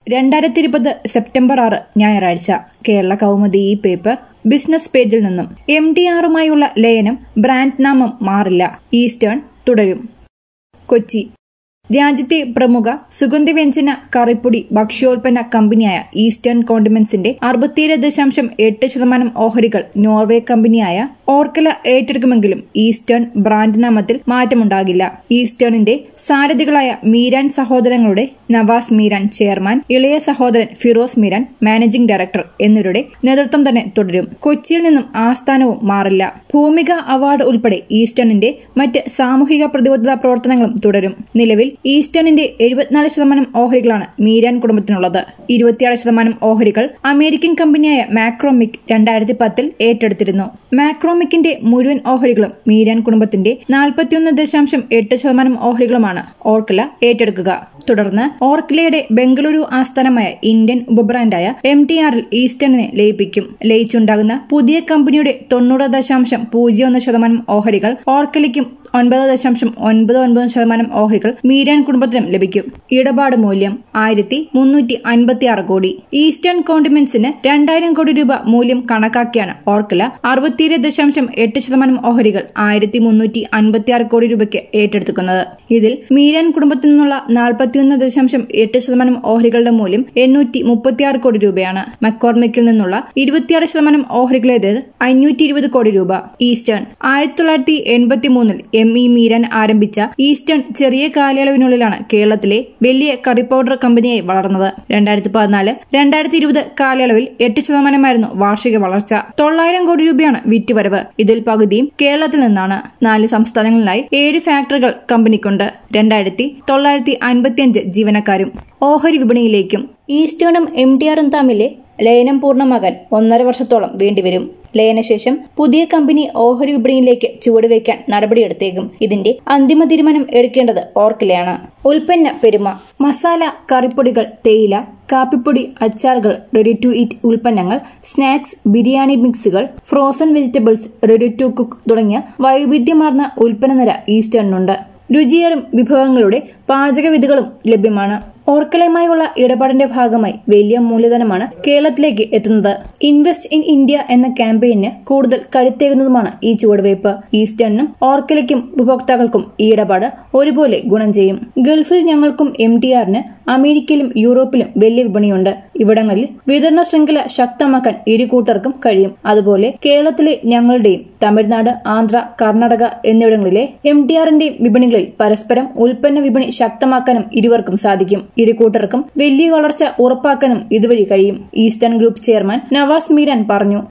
രണ്ടായിരത്തി ഇരുപത് സെപ്റ്റംബർ ആറ് ഞായറാഴ്ച കേരള കൗമുദി ഈ പേപ്പർ ബിസിനസ് പേജിൽ നിന്നും എം ഡി ആറുമായുള്ള ലയനം ബ്രാൻഡ് നാമം മാറില്ല ഈസ്റ്റേൺ തുടരും കൊച്ചി രാജ്യത്തെ പ്രമുഖ സുഗന്ധവ്യഞ്ജന കറിപ്പൊടി ഭക്ഷ്യോൽപ്പന്ന കമ്പനിയായ ഈസ്റ്റേൺ കോണ്ടിമെന്റ്സിന്റെ അറുപത്തിയേഴ് ദശാംശം എട്ട് ശതമാനം ഓഹരികൾ നോർവേ കമ്പനിയായ ഓർക്കല ഏറ്റെടുക്കുമെങ്കിലും ഈസ്റ്റേൺ ബ്രാൻഡ് നാമത്തിൽ മാറ്റമുണ്ടാകില്ല ഈസ്റ്റേണിന്റെ സാരഥികളായ മീരാൻ സഹോദരങ്ങളുടെ നവാസ് മീരാൻ ചെയർമാൻ ഇളയ സഹോദരൻ ഫിറോസ് മീരാൻ മാനേജിംഗ് ഡയറക്ടർ എന്നിവരുടെ നേതൃത്വം തന്നെ തുടരും കൊച്ചിയിൽ നിന്നും ആസ്ഥാനവും മാറില്ല ഭൂമിക അവാർഡ് ഉൾപ്പെടെ ഈസ്റ്റേണിന്റെ മറ്റ് സാമൂഹിക പ്രതിബദ്ധതാ പ്രവർത്തനങ്ങളും തുടരും നിലവിൽ ഈസ്റ്റേണിന്റെ എഴുപത്തിനാല് ശതമാനം ഓഹരികളാണ് മീരാൻ കുടുംബത്തിനുള്ളത് ഇരുപത്തിയാറ് ശതമാനം ഓഹരികൾ അമേരിക്കൻ കമ്പനിയായ മാക്രോമിക് രണ്ടായിരത്തി പത്തിൽ ഏറ്റെടുത്തിരുന്നു മാക്രോമിക്കിന്റെ മുഴുവൻ ഓഹരികളും മീരാൻ കുടുംബത്തിന്റെ നാൽപ്പത്തിയൊന്ന് ദശാംശം എട്ട് ശതമാനം ഓഹരികളുമാണ് ഓർക്കില ഏറ്റെടുക്കുക തുടർന്ന് ഓർക്കിലയുടെ ബംഗളൂരു ആസ്ഥാനമായ ഇന്ത്യൻ ഉപബ്രാൻഡായ എം ടി ആറിൽ ഈസ്റ്റേണിനെ ലയിപ്പിക്കും ലയിച്ചുണ്ടാകുന്ന പുതിയ കമ്പനിയുടെ തൊണ്ണൂറ് ദശാംശം പൂജ്യം ഒന്ന് ശതമാനം ഓഹരികൾ ഓർക്കിലയ്ക്കും ഒൻപത് ദശാംശം ഒൻപത് ഒൻപത് ശതമാനം ഓഹരികൾ മീരാൻ കുടുംബത്തിനും ലഭിക്കും ഇടപാട് മൂല്യം ആയിരത്തി മുന്നൂറ്റി അൻപത്തി ആറ് കോടി ഈസ്റ്റേൺ കോണ്ടിമെന്റ്സിന് രണ്ടായിരം കോടി രൂപ മൂല്യം കണക്കാക്കിയാണ് ഓർക്കില അറുപത്തിയേഴ് ദശാംശം എട്ട് ശതമാനം ഓഹരികൾ ആയിരത്തി മുന്നൂറ്റി അൻപത്തി ആറ് കോടി രൂപയ്ക്ക് ഏറ്റെടുക്കുന്നത് ഇതിൽ മീരാൻ കുടുംബത്തിൽ നിന്നുള്ള നാൽപ്പത്തിയൊന്ന് ദശാംശം എട്ട് ശതമാനം ഓഹരികളുടെ മൂല്യം എണ്ണൂറ്റി മുപ്പത്തിയാറ് കോടി രൂപയാണ് മക്കോർമിക്കിൽ നിന്നുള്ള ഇരുപത്തിയാറ് ശതമാനം ഓഹരികളേത് അഞ്ഞൂറ്റി ഇരുപത് കോടി രൂപ ഈസ്റ്റേൺ ആയിരത്തി തൊള്ളായിരത്തി എൺപത്തി മൂന്നിൽ എം ഇ മീരാൻ ആരംഭിച്ച ഈസ്റ്റേൺ ചെറിയ കാലയളവിനുള്ളിലാണ് കേരളത്തിലെ വലിയ കറി പൗഡർ കമ്പനിയായി വളർന്നത് രണ്ടായിരത്തി പതിനാല് രണ്ടായിരത്തി ഇരുപത് കാലയളവിൽ എട്ട് ശതമാനമായിരുന്നു വാർഷിക വളർച്ച തൊള്ളായിരം കോടി രൂപയാണ് വിറ്റുവരവ് ഇതിൽ പകുതിയും കേരളത്തിൽ നിന്നാണ് നാല് സംസ്ഥാനങ്ങളിലായി ഏഴ് ഫാക്ടറികൾ കമ്പനിക്കുണ്ട് രണ്ടായിരത്തി തൊള്ളായിരത്തി അൻപത്തിയഞ്ച് ജീവനക്കാരും ഓഹരി വിപണിയിലേക്കും ഈസ്റ്റേണും എം ടി ആറും തമ്മിലെ ലയനം പൂർണ്ണമാകാൻ ഒന്നര വർഷത്തോളം വേണ്ടിവരും ലയനശേഷം പുതിയ കമ്പനി ഓഹരി വിപണിയിലേക്ക് ചുവടുവയ്ക്കാൻ നടപടിയെടുത്തേക്കും ഇതിന്റെ അന്തിമ തീരുമാനം എടുക്കേണ്ടത് ഓർക്കിലയാണ് ഉൽപ്പന്ന പെരുമ മസാല കറിപ്പൊടികൾ തേയില കാപ്പിപ്പൊടി അച്ചാറുകൾ റെഡി ടു ഈറ്റ് ഉൽപ്പന്നങ്ങൾ സ്നാക്സ് ബിരിയാണി മിക്സുകൾ frozen vegetables ready to cook തുടങ്ങിയ വൈവിധ്യമാർന്ന ഉൽപ്പന്ന നിര ഈസ്റ്റേണിനുണ്ട് രുചിയേറും വിഭവങ്ങളുടെ പാചകവിധികളും ലഭ്യമാണ് ഓർക്കലയുമായുള്ള ഇടപാടിന്റെ ഭാഗമായി വലിയ മൂലധനമാണ് കേരളത്തിലേക്ക് എത്തുന്നത് ഇൻവെസ്റ്റ് ഇൻ ഇന്ത്യ എന്ന ക്യാമ്പയിന് കൂടുതൽ കരുത്തേകുന്നതുമാണ് ഈ ചുവടുവയ്പ് ഈസ്റ്റേണിനും ഓർക്കലയ്ക്കും ഉപഭോക്താക്കൾക്കും ഈ ഇടപാട് ഒരുപോലെ ഗുണം ചെയ്യും ഗൾഫിൽ ഞങ്ങൾക്കും എം ടി ആറിന് അമേരിക്കയിലും യൂറോപ്പിലും വലിയ വിപണിയുണ്ട് ഇവിടങ്ങളിൽ വിതരണ ശൃംഖല ശക്തമാക്കാൻ ഇരു കൂട്ടർക്കും കഴിയും അതുപോലെ കേരളത്തിലെ ഞങ്ങളുടെയും തമിഴ്നാട് ആന്ധ്ര കർണാടക എന്നിവിടങ്ങളിലെ എം ടി ആറിന്റെയും വിപണികളിൽ പരസ്പരം ഉൽപ്പന്ന വിപണി ശക്തമാക്കാനും ഇരുവർക്കും സാധിക്കും ഇരു കൂട്ടർക്കും വലിയ വളർച്ച ഉറപ്പാക്കാനും ഇതുവഴി കഴിയും Eastern group chairman Navas Meeran പറഞ്ഞു